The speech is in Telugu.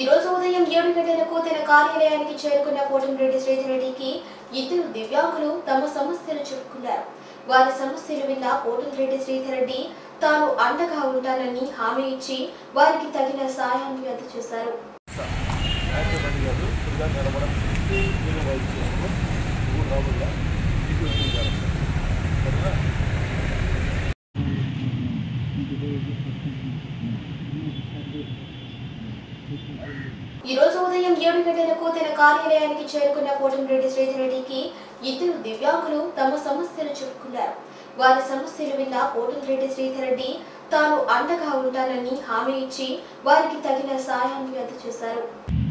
రోజు ఉదయం ఏడు గంటలకు తన కార్యాలయానికి చేరుకున్న పోటంరెడ్డి శ్రీధరెడ్డికి ఇద్దరు దివ్యాంగులు తమ సమస్యలు చెప్పుకున్నారు వారి సమస్యలు విన్న పోటంరెడ్డి శ్రీధరెడ్డి తాను అండగా ఉంటానని హామీ ఇచ్చి వారికి తగిన సాయాన్ని అందజేశారు నాట్యపడి గారు ఇప్పుడుగా నిలబడం నేను వైద్య చేస్తాను ఊరు రాబోదా మీకు వెళ్తుంటారు సరేనా ఈ రోజు ఉదయం ఏడు గంటలకు తన కార్యాలయానికి చేరుకున్న పోటంరెడ్డి శ్రీధరెడ్డికి ఇద్దరు దివ్యాంగులు తమ సమస్యలు చెప్పుకున్నారు వారి సమస్యలు విన్న పోటంరెడ్డి శ్రీధరెడ్డి తాను అండగా ఉంటానని హామీ ఇచ్చి వారికి తగిన సాయాన్ని అందజేశారు